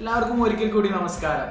എല്ലാവർക്കും ഒരിക്കൽ കൂടി നമസ്കാരം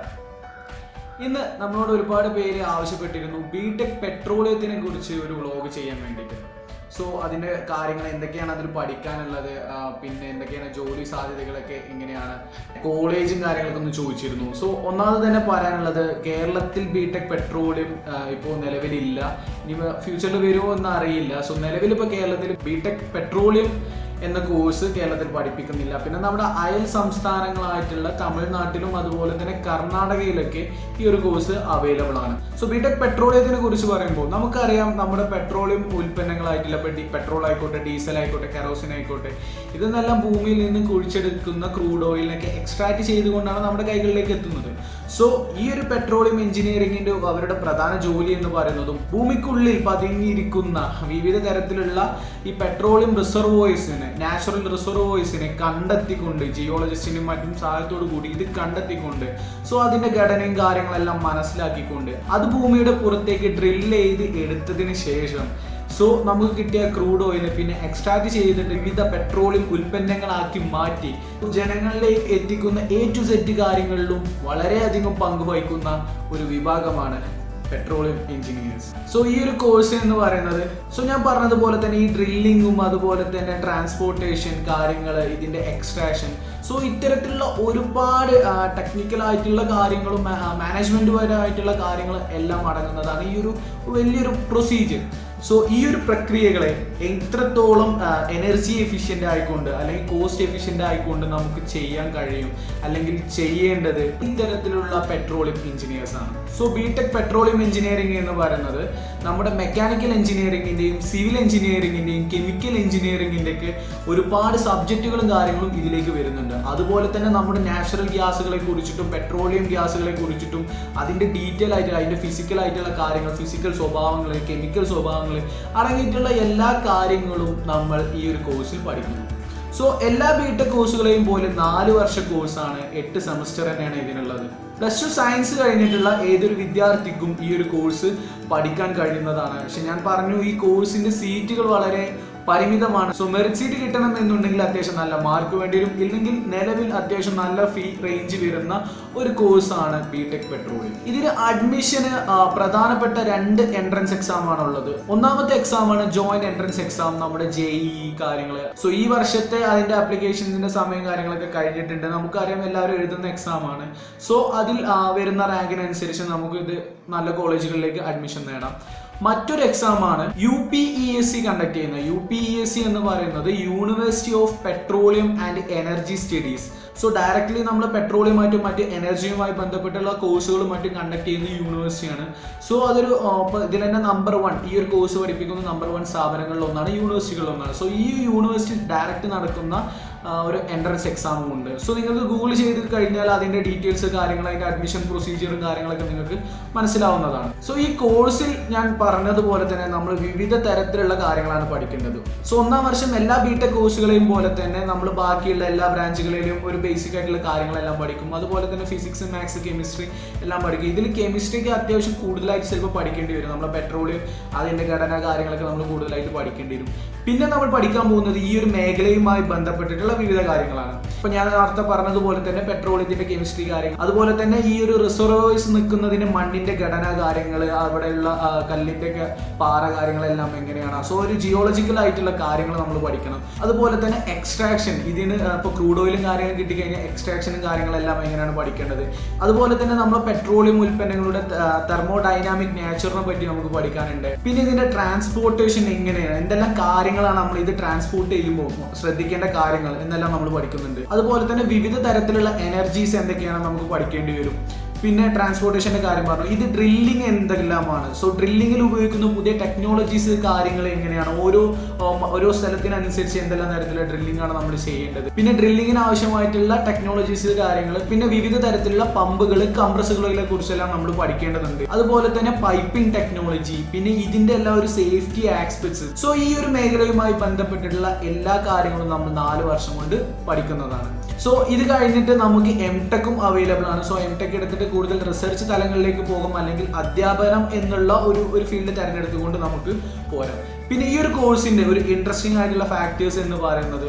ഇന്ന് നമ്മളോട് ഒരുപാട് പേര് ആവശ്യപ്പെട്ടിരുന്നു ബിടെക് പെട്രോളിയത്തിനെ കുറിച്ച് ഒരു വ്ളോഗ് ചെയ്യാൻ വേണ്ടിയിട്ട് സോ അതിൻ്റെ കാര്യങ്ങൾ എന്തൊക്കെയാണ് അതിൽ പഠിക്കാനുള്ളത് ആ, പിന്നെ എന്തൊക്കെയാണ് ജോലി സാധ്യതകളൊക്കെ എങ്ങനെയാണ് കോളേജും കാര്യങ്ങളൊക്കെ ഒന്ന് ചോദിച്ചിരുന്നു സോ ഒന്നാമത് തന്നെ പറയാനുള്ളത് കേരളത്തിൽ ബിടെക് പെട്രോളിയം ഇപ്പോൾ നിലവിലില്ല ഇനി ഫ്യൂച്ചറിൽ വരുമോ എന്ന് അറിയില്ല സോ നിലവിൽ ഇപ്പോൾ കേരളത്തിൽ ബിടെക് പെട്രോളിയം എന്ന കോഴ്സ് കേരളത്തിൽ പഠിപ്പിക്കുന്നില്ല പിന്നെ നമ്മുടെ അയൽ സംസ്ഥാനങ്ങളായിട്ടുള്ള തമിഴ്നാട്ടിലും അതുപോലെ തന്നെ കർണാടകയിലൊക്കെ ഈ ഒരു കോഴ്സ് അവൈലബിൾ ആണ് സോ ബിടെക് പെട്രോളിയത്തിനെ കുറിച്ച് പറയുമ്പോൾ നമുക്കറിയാം നമ്മുടെ പെട്രോളിയം ഉൽപ്പന്നങ്ങളായിട്ടുള്ള ഇപ്പൊ ഡി- പെട്രോൾ ആയിക്കോട്ടെ ഡീസൽ ആയിക്കോട്ടെ കെറോസിൻ ആയിക്കോട്ടെ ഇതെന്നെല്ലാം ഭൂമിയിൽ നിന്ന് കുഴിച്ചെടുക്കുന്ന ക്രൂഡ് ഓയിലിനൊക്കെ എക്സ്ട്രാക്ട് ചെയ്തുകൊണ്ടാണ് നമ്മുടെ കൈകളിലേക്ക് എത്തുന്നത് സോ ഈ ഒരു പെട്രോളിയം എഞ്ചിനീയറിംഗിന്റെ അവരുടെ പ്രധാന ജോലി എന്ന് പറയുന്നതും ഭൂമിക്കുള്ളിൽ പതുങ്ങിയിരിക്കുന്ന വിവിധ തരത്തിലുള്ള ഈ പെട്രോളിയം റിസർവോയ്സിനെ നാച്ചുറൽ റിസർവോയ്സിനെ കണ്ടെത്തിക്കൊണ്ട് ജിയോളജിസ്റ്റിനും മറ്റും സഹായത്തോടു കൂടി ഇത് കണ്ടെത്തിക്കൊണ്ട് സോ അതിന്റെ ഘടനയും കാര്യങ്ങളെല്ലാം മനസ്സിലാക്കിക്കൊണ്ട് അത് ഭൂമിയുടെ പുറത്തേക്ക് ഡ്രിൽ ചെയ്ത് എടുത്തതിന് ശേഷം സോ നമുക്ക് കിട്ടിയ ക്രൂഡ് ഓയിൽ പിന്നെ എക്സ്ട്രാക്ട് ചെയ്തിട്ട് വിവിധ പെട്രോളിയം ഉൽപ്പന്നങ്ങളാക്കി മാറ്റി ജനങ്ങളിലേക്ക് എത്തിക്കുന്ന എ ടു സെറ്റ് കാര്യങ്ങളിലും വളരെയധികം പങ്കുവഹിക്കുന്ന ഒരു വിഭാഗമാണ് പെട്രോളിയം എഞ്ചിനീയേഴ്സ് സോ ഈ ഒരു കോഴ്സ് എന്ന് പറയുന്നത് സോ ഞാൻ പറഞ്ഞതുപോലെ തന്നെ ഈ ഡ്രില്ലിങ്ങും അതുപോലെ തന്നെ ട്രാൻസ്പോർട്ടേഷൻ കാര്യങ്ങൾ ഇതിന്റെ എക്സ്ട്രാക്ഷൻ സോ ഇത്തരത്തിലുള്ള ഒരുപാട് ടെക്നിക്കൽ ആയിട്ടുള്ള കാര്യങ്ങളും മാനേജ്മെന്റ് പരമായിട്ടുള്ള കാര്യങ്ങൾ എല്ലാം അടങ്ങുന്നതാണ് ഈ ഒരു വലിയൊരു പ്രൊസീജിയർ സോ ഈ ഒരു പ്രക്രിയകളെ എത്രത്തോളം എനർജി എഫിഷ്യൻ്റ് ആയിക്കൊണ്ട് അല്ലെങ്കിൽ കോസ്റ്റ് എഫിഷ്യൻ്റ് ആയിക്കൊണ്ട് നമുക്ക് ചെയ്യാൻ കഴിയും അല്ലെങ്കിൽ ചെയ്യേണ്ടത് ഇത്തരത്തിലുള്ള പെട്രോളിയം എഞ്ചിനീയേഴ്സ് ആണ് സോ ബിടെക് പെട്രോളിയം എഞ്ചിനീയറിംഗ് എന്ന് പറയുന്നത് നമ്മുടെ മെക്കാനിക്കൽ എഞ്ചിനീയറിംഗിൻ്റെയും സിവിൽ എഞ്ചിനീയറിംഗിൻ്റെയും കെമിക്കൽ എഞ്ചിനീയറിംഗിൻ്റെയൊക്കെ ഒരുപാട് സബ്ജക്റ്റുകളും കാര്യങ്ങളും ഇതിലേക്ക് വരുന്നുണ്ട് അതുപോലെ തന്നെ നമ്മുടെ നാച്ചുറൽ ഗ്യാസുകളെ കുറിച്ചിട്ടും പെട്രോളിയം ഗ്യാസുകളെ കുറിച്ചിട്ടും അതിൻ്റെ ഡീറ്റെയിൽ ആയിട്ട് അതിൻ്റെ ഫിസിക്കൽ ആയിട്ടുള്ള കാര്യങ്ങൾ ഫിസിക്കൽ സ്വഭാവങ്ങൾ കെമിക്കൽ സ്വഭാവങ്ങൾ അടങ്ങിയിട്ടുള്ള എല്ലാ കാര്യങ്ങളും നമ്മൾ ഈ ഒരു കോഴ്സിൽ പഠിക്കുന്നു സോ എല്ലാ ബിടെക് കോഴ്സുകളെയും പോലെ നാല് വർഷ കോഴ്സാണ് എട്ട് സെമസ്റ്റർ തന്നെയാണ് ഇതിനുള്ളത് പ്ലസ് ടു സയൻസ് കഴിഞ്ഞിട്ടുള്ള ഏതൊരു വിദ്യാർത്ഥിക്കും ഈ ഒരു കോഴ്സ് പഠിക്കാൻ കഴിയുന്നതാണ് പക്ഷെ ഞാൻ പറഞ്ഞു ഈ കോഴ്സിന്റെ സീറ്റുകൾ വളരെ പരിമിതമാണ് സോ മെറിറ്റ് സീറ്റ് കിട്ടണം എന്നുണ്ടെങ്കിൽ അത്യാവശ്യം നല്ല മാർക്ക് വേണ്ടി വരും ഇല്ലെങ്കിൽ നിലവിൽ അത്യാവശ്യം നല്ല ഫീ റേഞ്ച് വരുന്ന ഒരു കോഴ്സാണ് ബി ടെക് പെട്രോളിയം ഇതിന് അഡ്മിഷന് പ്രധാനപ്പെട്ട രണ്ട് എൻട്രൻസ് എക്സാം ആണ് ഉള്ളത് ഒന്നാമത്തെ എക്സാം ആണ് ജോയിന്റ് എൻട്രൻസ് എക്സാം നമ്മുടെ ജെ ഇ കാര്യങ്ങൾ സോ ഈ വർഷത്തെ അതിന്റെ ആപ്ലിക്കേഷൻസിന്റെ സമയം കാര്യങ്ങളൊക്കെ കഴിഞ്ഞിട്ടുണ്ട് നമുക്കറിയാം എല്ലാവരും എഴുതുന്ന എക്സാം ആണ് സോ അതിൽ ആ, വരുന്ന റാങ്കിനനുസരിച്ച് നമുക്ക് ഇത് നല്ല കോളേജുകളിലേക്ക് അഡ്മിഷൻ നേടാം മറ്റൊരു എക്സാം ആണ് U P E S C conduct ചെയ്യുന്നത് U P E S C എന്ന് പറയുന്നത് university of petroleum and energy studies so directly നമ്മൾ പെട്രോളിയമായിട്ടും മറ്റ് എനർജിയുമായി ബന്ധപ്പെട്ടുള്ള കോഴ്സുകളും മറ്റും കണ്ടക്ട് ചെയ്യുന്ന യൂണിവേഴ്സിറ്റിയാണ് സോ അതൊരു ആ, ഇപ്പൊ ഇതിൽ തന്നെ നമ്പർ വൺ ഈ ഒരു കോഴ്സ് പഠിപ്പിക്കുന്ന നമ്പർ വൺ സ്ഥാപനങ്ങളിൽ ഒന്നാണ് യൂണിവേഴ്സിറ്റികളിൽ ഒന്നാണ് സോ ഈ യൂണിവേഴ്സിറ്റി ഡയറക്റ്റ് നടക്കുന്ന ആ, ഒരു എൻട്രൻസ് എക്സാമും ഉണ്ട് സോ നിങ്ങൾക്ക് ഗൂഗിൾ ചെയ്ത് കഴിഞ്ഞാൽ അതിന്റെ ഡീറ്റെയിൽസ് കാര്യങ്ങൾ അതിന്റെ അഡ്മിഷൻ പ്രൊസീജിയറും കാര്യങ്ങളൊക്കെ നിങ്ങൾക്ക് മനസ്സിലാവുന്നതാണ് സോ ഈ കോഴ്സിൽ ഞാൻ പറഞ്ഞതുപോലെ തന്നെ നമ്മൾ വിവിധ തരത്തിലുള്ള കാര്യങ്ങളാണ് പഠിക്കേണ്ടത് സോ ഒന്നാം വർഷം എല്ലാ ബിടെക് കോഴ്സുകളെയും പോലെ തന്നെ നമ്മൾ ബാക്കിയുള്ള എല്ലാ ബ്രാഞ്ചുകളിലും ഒരു ബേസിക് ആയിട്ടുള്ള കാര്യങ്ങളെല്ലാം പഠിക്കും അതുപോലെ തന്നെ ഫിസിക്സ് മാത്സ് കെമിസ്ട്രി എല്ലാം പഠിക്കും ഇതിൽ കെമിസ്ട്രിക്ക് അത്യാവശ്യം കൂടുതലായിട്ട് ചിലപ്പോൾ പഠിക്കേണ്ടി വരും നമ്മളെ പെട്രോളിയം അതിന്റെ ഘടന കാര്യങ്ങളൊക്കെ നമ്മൾ കൂടുതലായിട്ട് പഠിക്കേണ്ടി വരും പിന്നെ നമ്മൾ പഠിക്കാൻ പോകുന്നത് ഈ ഒരു മേഖലയുമായി ബന്ധപ്പെട്ടിട്ടുള്ള വിവിധ കാര്യങ്ങളാണ് ഇപ്പൊ ഞാൻ നേരത്തെ പറഞ്ഞതുപോലെ തന്നെ പെട്രോളിയത്തിന്റെ കെമിസ്ട്രി കാര്യങ്ങൾ അതുപോലെ തന്നെ ഈ ഒരു റിസർവേഴ്സ് നിൽക്കുന്നതിന് മണ്ണിന്റെ ഘടന കാര്യങ്ങൾ അവിടെയുള്ള ആ, കല്ലിന്റെ ഒക്കെ പാറ കാര്യങ്ങളെല്ലാം എങ്ങനെയാണ് സോ ഒരു ജിയോളജിക്കൽ ആയിട്ടുള്ള കാര്യങ്ങൾ നമ്മൾ പഠിക്കണം അതുപോലെ തന്നെ എക്സ്ട്രാക്ഷൻ ഇതിന് ആ, ഇപ്പൊ ക്രൂഡ് ഓയിലും കാര്യങ്ങളും കിട്ടിക്കഴിഞ്ഞാൽ എക്സ്ട്രാക്ഷനും കാര്യങ്ങളെല്ലാം എങ്ങനെയാണ് പഠിക്കേണ്ടത് അതുപോലെ തന്നെ നമ്മൾ പെട്രോളിയം ഉൽപ്പന്നങ്ങളുടെ തെർമോ ഡൈനാമിക് നേച്ചറിനെ പറ്റി നമുക്ക് പഠിക്കാനുണ്ട് പിന്നെ ഇതിന്റെ ട്രാൻസ്പോർട്ടേഷൻ എങ്ങനെയാണ് എന്തെല്ലാം കാര്യങ്ങളാണ് നമ്മൾ ഇത് ട്രാൻസ്പോർട്ട് ചെയ്യുമ്പോൾ ശ്രദ്ധിക്കേണ്ട കാര്യങ്ങൾ എന്നെല്ലാം നമ്മൾ പഠിക്കുന്നുണ്ട് അതുപോലെ തന്നെ വിവിധ തരത്തിലുള്ള എനർജീസ് എന്തൊക്കെയാണ് നമുക്ക് പഠിക്കേണ്ടി വരും പിന്നെ ട്രാൻസ്പോർട്ടേഷന്റെ കാര്യം പറഞ്ഞു ഇത് ഡ്രില്ലിംഗ് എന്തെല്ലാമാണ് സോ ഡ്രില്ലിങ്ങിൽ ഉപയോഗിക്കുന്ന പുതിയ ടെക്നോളജീസ് കാര്യങ്ങൾ എങ്ങനെയാണ് ഓരോ ഉം, ഓരോ സ്ഥലത്തിനനുസരിച്ച് എന്തെല്ലാം തരത്തിലുള്ള ഡ്രില്ലിംഗ് ആണ് നമ്മൾ ചെയ്യേണ്ടത് പിന്നെ ഡ്രില്ലിങ്ങിന് ആവശ്യമായിട്ടുള്ള ടെക്നോളജീസ് കാര്യങ്ങൾ പിന്നെ വിവിധ തരത്തിലുള്ള പമ്പുകൾ കംപ്രസുകളെ കുറിച്ചെല്ലാം നമ്മൾ പഠിക്കേണ്ടതുണ്ട് അതുപോലെ തന്നെ പൈപ്പിംഗ് ടെക്നോളജി പിന്നെ ഇതിന്റെ എല്ലാം ഒരു സേഫ്റ്റി ആസ്പെക്ട്സ് സോ ഈ ഒരു മേഖലയുമായി ബന്ധപ്പെട്ടിട്ടുള്ള എല്ലാ കാര്യങ്ങളും നമ്മൾ നാല് വർഷം കൊണ്ട് പഠിക്കുന്നതാണ് സോ ഇത് കഴിഞ്ഞിട്ട് നമുക്ക് എം ടെക്കും അവൈലബിൾ ആണ് സോ എം ടെക് എടുത്തിട്ട് കൂടുതൽ റിസർച്ച് തലങ്ങളിലേക്ക് പോകും അല്ലെങ്കിൽ അധ്യാപനം എന്നുള്ള ഒരു ഒരു ഫീൽഡ് തിരഞ്ഞെടുത്തുകൊണ്ട് നമുക്ക് പോരാം പിന്നെ ഈ ഒരു കോഴ്സിന്റെ ഒരു ഇൻട്രസ്റ്റിംഗ് ആയിട്ടുള്ള ഫാക്ടേഴ്സ് എന്ന് പറയുന്നത്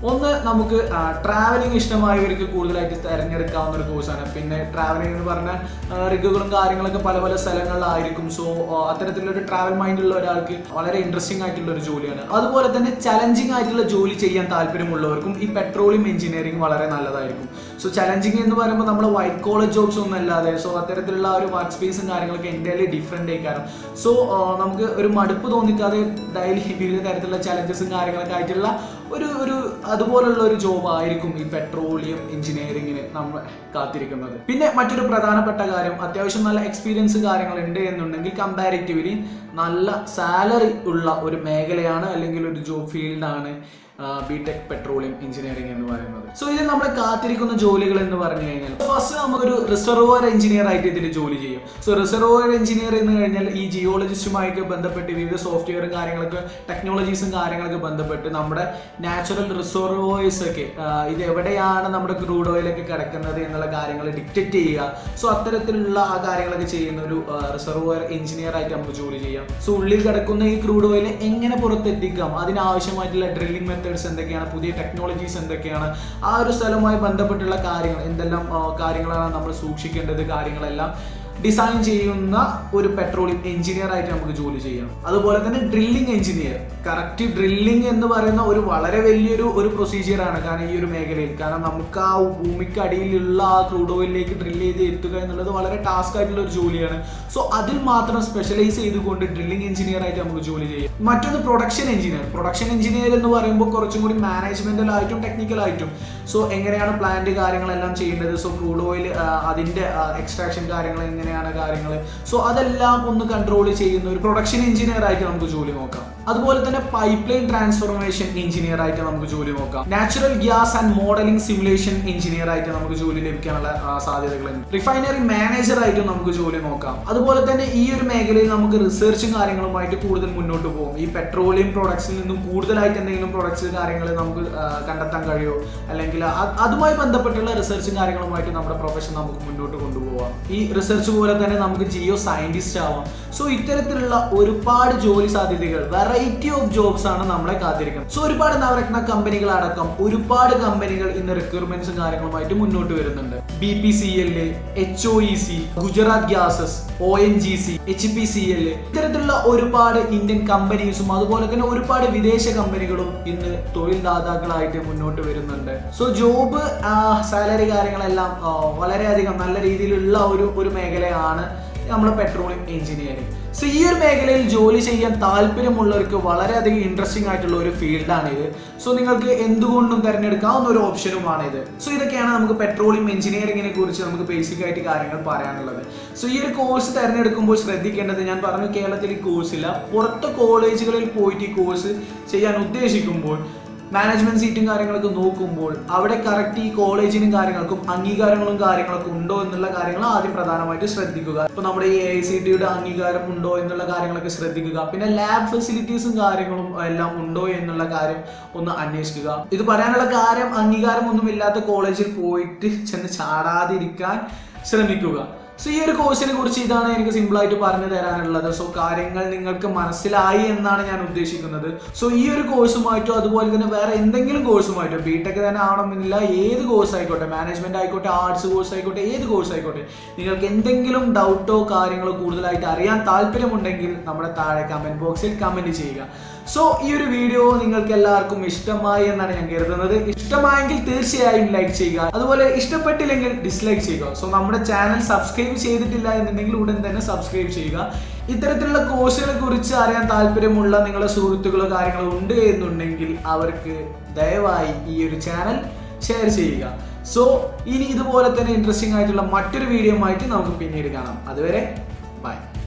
ഒന്ന് നമുക്ക് ട്രാവലിംഗ് ഇഷ്ടമായവർക്ക് കൂടുതലായിട്ട് തിരഞ്ഞെടുക്കാവുന്ന ഒരു കോഴ്സാണ് പിന്നെ ട്രാവലിംഗ് എന്ന് പറഞ്ഞാൽ റിഗുകളും കാര്യങ്ങളൊക്കെ പല പല സ്ഥലങ്ങളിലായിരിക്കും സോ അത്തരത്തിലൊരു ട്രാവൽ മൈൻഡുള്ള ഒരാൾക്ക് വളരെ ഇൻട്രസ്റ്റിംഗ് ആയിട്ടുള്ള ഒരു ജോലിയാണ് അതുപോലെ തന്നെ ചലഞ്ചിങ് ആയിട്ടുള്ള ജോലി ചെയ്യാൻ താല്പര്യമുള്ളവർക്കും ഈ പെട്രോളിയം എഞ്ചിനീയറിംഗ് വളരെ നല്ലതായിരിക്കും സോ ചലഞ്ചിങ് എന്ന് പറയുമ്പോൾ നമ്മൾ വൈറ്റ് കോളർ ജോബ്സ് ഒന്നും അല്ലാതെ സോ അത്തരത്തിലുള്ള ആ ഒരു വർക്ക് സ്പേസും കാര്യങ്ങളൊക്കെ എൻ്റെ ഡിഫറെൻ്റ് ആയിക്കാരം സോ നമുക്ക് ഒരു മടുപ്പ് തോന്നിക്കാതെ ഡെയിലി വിവിധ തരത്തിലുള്ള ചലഞ്ചസും കാര്യങ്ങളൊക്കെ ആയിട്ടുള്ള ഒരു ഒരു അതുപോലുള്ള ഒരു ജോബ് ആയിരിക്കും ഈ പെട്രോളിയം എഞ്ചിനീയറിംഗിന് നമ്മൾ കാത്തിരിക്കുന്നത് പിന്നെ മറ്റൊരു പ്രധാനപ്പെട്ട കാര്യം അത്യാവശ്യം നല്ല എക്സ്പീരിയൻസ് കാര്യങ്ങൾ ഉണ്ട് എന്നുണ്ടെങ്കിൽ കമ്പാരിറ്റീവ്ലി നല്ല സാലറി ഉള്ള ഒരു മേഖലയാണ് അല്ലെങ്കിൽ ഒരു ജോബ് ഫീൽഡാണ് ബി ടെക് പെട്രോളിയം എഞ്ചിനീയറിംഗ് എന്ന് പറയുന്നത് സോ ഇതിൽ നമ്മൾ കാത്തിരിക്കുന്ന ജോലികൾ എന്ന് പറഞ്ഞു കഴിഞ്ഞാൽ ഫസ്റ്റ് നമുക്കൊരു റിസർവോയർ എഞ്ചിനീയർ ആയിട്ട് ഇതിൽ ജോലി ചെയ്യും സോ റിസർവോയർ എഞ്ചിനീയർ എന്ന് കഴിഞ്ഞാൽ ഈ ജിയോളജിസ്റ്റുമായിട്ട് ബന്ധപ്പെട്ട് വിവിധ സോഫ്റ്റ്വെയറും കാര്യങ്ങളൊക്കെ ടെക്നോളജീസും കാര്യങ്ങളൊക്കെ ബന്ധപ്പെട്ട് നമ്മുടെ നാച്ചുറൽ റിസർവോയേഴ്സ് ഒക്കെ ആ, ഇത് എവിടെയാണ് നമ്മുടെ ക്രൂഡ് ഓയിലൊക്കെ കിടക്കുന്നത് എന്നുള്ള കാര്യങ്ങൾ ഡിക്റ്റേറ്റ് ചെയ്യുക സോ അത്തരത്തിലുള്ള ആ കാര്യങ്ങളൊക്കെ ചെയ്യുന്ന ഒരു റിസർവോയർ എഞ്ചിനീയർ ആയിട്ട് നമുക്ക് ജോലി ചെയ്യാം സോ ഉള്ളിൽ കിടക്കുന്ന ഈ ക്രൂഡ് ഓയിൽ എങ്ങനെ പുറത്തെത്തിക്കാം അതിനാവശ്യമായിട്ടുള്ള ഡ്രില്ലിംഗ് മെത്തേഡ്സ് എന്തൊക്കെയാണ് പുതിയ ടെക്നോളജീസ് എന്തൊക്കെയാണ് ആ ഒരു സ്ഥലവുമായി ബന്ധപ്പെട്ടുള്ള കാര്യങ്ങൾ എന്തെല്ലാം ആ, കാര്യങ്ങളാണ് നമ്മൾ സൂക്ഷിക്കേണ്ടത് കാര്യങ്ങളെല്ലാം ഡിസൈൻ ചെയ്യുന്ന ഒരു പെട്രോളിയം എഞ്ചിനീയർ ആയിട്ട് നമുക്ക് ജോലി ചെയ്യാം അതുപോലെ തന്നെ ഡ്രില്ലിംഗ് എഞ്ചിനീയർ കറക്റ്റ് ഡ്രില്ലിംഗ് എന്ന് പറയുന്ന ഒരു വളരെ വലിയൊരു ഒരു പ്രൊസീജിയറാണ് കാരണം ഈ ഒരു മേഖലയിൽ കാരണം നമുക്ക് ആ ഭൂമിക്ക് അടിയിലുള്ള ആ ക്രൂഡ് ഓയിലിലേക്ക് ഡ്രില്ല് ചെയ്ത് എത്തുക എന്നുള്ളത് വളരെ ടാസ്ക് ആയിട്ടുള്ള ഒരു ജോലിയാണ് സോ അതിൽ മാത്രം സ്പെഷ്യലൈസ് ചെയ്തുകൊണ്ട് ഡ്രില്ലിംഗ് എഞ്ചിനീയർ ആയിട്ട് നമുക്ക് ജോലി ചെയ്യാം മറ്റൊന്ന് പ്രൊഡക്ഷൻ എഞ്ചിനീയർ പ്രൊഡക്ഷൻ എഞ്ചിനീയർ എന്ന് പറയുമ്പോൾ കുറച്ചും കൂടി മാനേജ്മെന്റലായിട്ടും ടെക്നിക്കലായിട്ടും സോ എങ്ങനെയാണ് പ്ലാന്റ് കാര്യങ്ങളെല്ലാം ചെയ്യേണ്ടത് സോ ക്രൂഡ് ഓയിൽ അതിന്റെ എക്സ്ട്രാക്ഷൻ കാര്യങ്ങൾ എങ്ങനെയാണ് കാര്യങ്ങൾ സോ അതെല്ലാം ഒന്ന് കൺട്രോൾ ചെയ്യുന്ന ഒരു പ്രൊഡക്ഷൻ എഞ്ചിനീയർ ആയിട്ട് നമുക്ക് ജോലി നോക്കാം അതുപോലെ തന്നെ പൈപ്പ് ലൈൻ ട്രാൻസ്ഫോർമേഷൻ എഞ്ചിനീയർ ആയിട്ട് നമുക്ക് ജോലി നോക്കാം natural gas and modelling simulation engineer ആയിട്ട് നമുക്ക് ജോലി ലഭിക്കാനുള്ള ആ, സാധ്യതകളുണ്ട് റിഫൈനറി മാനേജർ ആയിട്ടും നമുക്ക് ജോലി നോക്കാം അതുപോലെ തന്നെ ഈ ഒരു മേഖലയിൽ നമുക്ക് റിസർച്ചും കാര്യങ്ങളുമായിട്ട് കൂടുതൽ മുന്നോട്ട് പോകും ഈ പെട്രോളിയം പ്രോഡക്ട്സിൽ നിന്നും കൂടുതലായിട്ട് എന്തെങ്കിലും പ്രോഡക്ട്സ് കാര്യങ്ങൾ നമുക്ക് ആ, കണ്ടെത്താൻ കഴിയുമോ അല്ലെങ്കിൽ അത് അതുമായി ബന്ധപ്പെട്ടുള്ള റിസർച്ചും കാര്യങ്ങളുമായിട്ട് നമ്മുടെ പ്രൊഫഷൻ നമുക്ക് മുന്നോട്ട് കൊണ്ടുപോകാം ഈ റിസർച്ച് പോലെ തന്നെ നമുക്ക് ജിയോ സയന്റിസ്റ്റ് ആവാം സോ ഇത്തരത്തിലുള്ള ഒരുപാട് ജോലി സാധ്യതകൾ വെറൈറ്റി ഓഫ് ജോബ്സ് ആണ് നമ്മളെ കാത്തിരിക്കുന്നത് സോ ഒരുപാട് നവരത്ന കമ്പനികൾ അടക്കം ഒരുപാട് കമ്പനികൾ ഇന്ന് റിക്രൂട്ട്മെന്റ്സും കാര്യങ്ങളുമായിട്ട് മുന്നോട്ട് വരുന്നുണ്ട് B P C L H O E C Gujarat gases O N G C H P C L ഇത്തരത്തിലുള്ള ഒരുപാട് ഇന്ത്യൻ കമ്പനീസും അതുപോലെ തന്നെ ഒരുപാട് വിദേശ കമ്പനികളും ഇന്ന് തൊഴിൽ ദാതാക്കളായിട്ട് മുന്നോട്ട് വരുന്നുണ്ട് സോ ജോബ് സാലറി കാര്യങ്ങളെല്ലാം ആ, വളരെയധികം നല്ല രീതിയിലുള്ള ഒരു ഒരു മേഖലയാണ് നമ്മുടെ പെട്രോളിയം എഞ്ചിനീയറിംഗ് സോ ഈ ഒരു മേഖലയിൽ ജോലി ചെയ്യാൻ താല്പര്യമുള്ളവർക്ക് വളരെയധികം ഇൻട്രസ്റ്റിംഗ് ആയിട്ടുള്ള ഒരു ഫീൽഡാണ് ഇത് സോ നിങ്ങൾക്ക് എന്തുകൊണ്ടും തിരഞ്ഞെടുക്കാവുന്ന ഒരു ഓപ്ഷനുമാണ് ഇത് സോ ഇതൊക്കെയാണ് നമുക്ക് പെട്രോളിയം എഞ്ചിനീയറിംഗിനെ കുറിച്ച് നമുക്ക് ബേസിക് ആയിട്ട് കാര്യങ്ങൾ പറയാനുള്ളത് സോ ഈ ഒരു കോഴ്സ് തിരഞ്ഞെടുക്കുമ്പോൾ ശ്രദ്ധിക്കേണ്ടത് ഞാൻ പറഞ്ഞു കേരളത്തിൽ ഈ കോഴ്സില്ല പുറത്തെ കോളേജുകളിൽ പോയിട്ട് ഈ കോഴ്സ് ചെയ്യാൻ ഉദ്ദേശിക്കുമ്പോൾ മാനേജ്മെന്റ് സീറ്റും കാര്യങ്ങളൊക്കെ നോക്കുമ്പോൾ അവിടെ കറക്റ്റ് ഈ കോളേജിനും കാര്യങ്ങൾക്കും അംഗീകാരങ്ങളും കാര്യങ്ങളൊക്കെ ഉണ്ടോ എന്നുള്ള കാര്യങ്ങൾ ആദ്യം പ്രധാനമായിട്ട് ശ്രദ്ധിക്കുക ഇപ്പൊ നമ്മുടെ ഈ എ സി ടിയുടെ അംഗീകാരം ഉണ്ടോ എന്നുള്ള കാര്യങ്ങളൊക്കെ ശ്രദ്ധിക്കുക പിന്നെ ലാബ് ഫെസിലിറ്റീസും കാര്യങ്ങളും എല്ലാം ഉണ്ടോ എന്നുള്ള കാര്യം ഒന്ന് അന്വേഷിക്കുക ഇത് പറയാനുള്ള കാര്യം അംഗീകാരം ഒന്നുമില്ലാത്ത കോളേജിൽ പോയിട്ട് ചെന്ന് ചാടാതിരിക്കാൻ ശ്രമിക്കുക സോ ഈ ഒരു കോഴ്സിനെ കുറിച്ച് ഇതാണ് എനിക്ക് സിമ്പിൾ ആയിട്ട് പറഞ്ഞു തരാനുള്ളത് സോ കാര്യങ്ങൾ നിങ്ങൾക്ക് മനസ്സിലായി എന്നാണ് ഞാൻ ഉദ്ദേശിക്കുന്നത് സോ ഈ ഒരു കോഴ്സുമായിട്ടോ അതുപോലെ തന്നെ വേറെ എന്തെങ്കിലും കോഴ്സുമായിട്ടോ ബി ടെക് തന്നെ ആവണമെന്നില്ല ഏത് കോഴ്സ് ആയിക്കോട്ടെ മാനേജ്മെന്റ് ആയിക്കോട്ടെ ആർട്സ് കോഴ്സ് ആയിക്കോട്ടെ ഏത് കോഴ്സ് ആയിക്കോട്ടെ നിങ്ങൾക്ക് എന്തെങ്കിലും ഡൗട്ടോ കാര്യങ്ങളോ കൂടുതലായിട്ട് അറിയാൻ താല്പര്യമുണ്ടെങ്കിൽ നമ്മുടെ താഴെ കമന്റ് ബോക്സിൽ കമന്റ് ചെയ്യുക സോ ഈ ഒരു വീഡിയോ നിങ്ങൾക്ക് എല്ലാവർക്കും ഇഷ്ടമായി എന്നാണ് ഞാൻ കരുതുന്നത് ഇഷ്ടമായെങ്കിൽ തീർച്ചയായും ലൈക്ക് ചെയ്യുക അതുപോലെ ഇഷ്ടപ്പെട്ടില്ലെങ്കിൽ ഡിസ്ലൈക്ക് ചെയ്യുക സോ നമ്മുടെ ചാനൽ സബ്സ്ക്രൈബ് ചെയ്തിട്ടില്ല എന്നുണ്ടെങ്കിൽ ഉടൻ തന്നെ സബ്സ്ക്രൈബ് ചെയ്യുക ഇത്തരത്തിലുള്ള കോഴ്സുകളെ കുറിച്ച് അറിയാൻ താല്പര്യമുള്ള നിങ്ങളുടെ സുഹൃത്തുക്കളോ കാര്യങ്ങളോ ഉണ്ട് എന്നുണ്ടെങ്കിൽ അവർക്ക് ദയവായി ഈ ഒരു ചാനൽ ഷെയർ ചെയ്യുക സോ ഇനി ഇതുപോലെ തന്നെ ഇൻട്രസ്റ്റിംഗ് ആയിട്ടുള്ള മറ്റൊരു വീഡിയോ ആയിട്ട് നമുക്ക് പിന്നീട് കാണാം അതുവരെ ബൈ